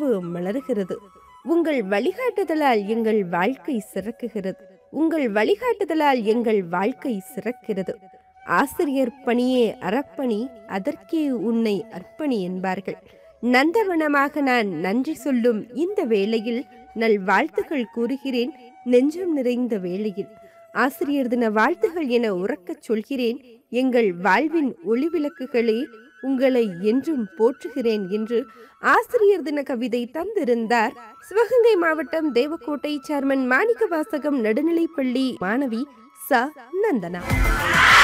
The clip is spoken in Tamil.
கனவு மலர்கிறது உங்கள் வழிகாட்டுதலால் எங்கள் வாழ்க்கை சிறக்குகிறது உங்கள் வழிகாட்டுதலால் எங்கள் வாழ்க்கை சிறக்கிறது ஆசிரியர் பணியே அறப்பணி அதற்கே உன்னை அர்ப்பணி என்பார்கள் நந்தவனமாக நான் நன்றி சொல்லும் இந்த வேளையில் நல் வாழ்த்துகள் கூறுகிறேன் நெஞ்சம் நிறைந்த வேளையில் ஆசிரியர் தின வாழ்த்துகள் என உறக்கச் சொல்கிறேன் எங்கள் வாழ்வின் ஒளிவிளக்குகளே உங்களை என்றும் போற்றுகிறேன் என்று ஆசிரியர் தின கவிதை தந்திருந்தார் சிவகங்கை மாவட்டம் தேவக்கோட்டை சேர்மன் மாணிக்க வாசகம் நடுநிலைப்பள்ளி மாணவி ச நந்தனா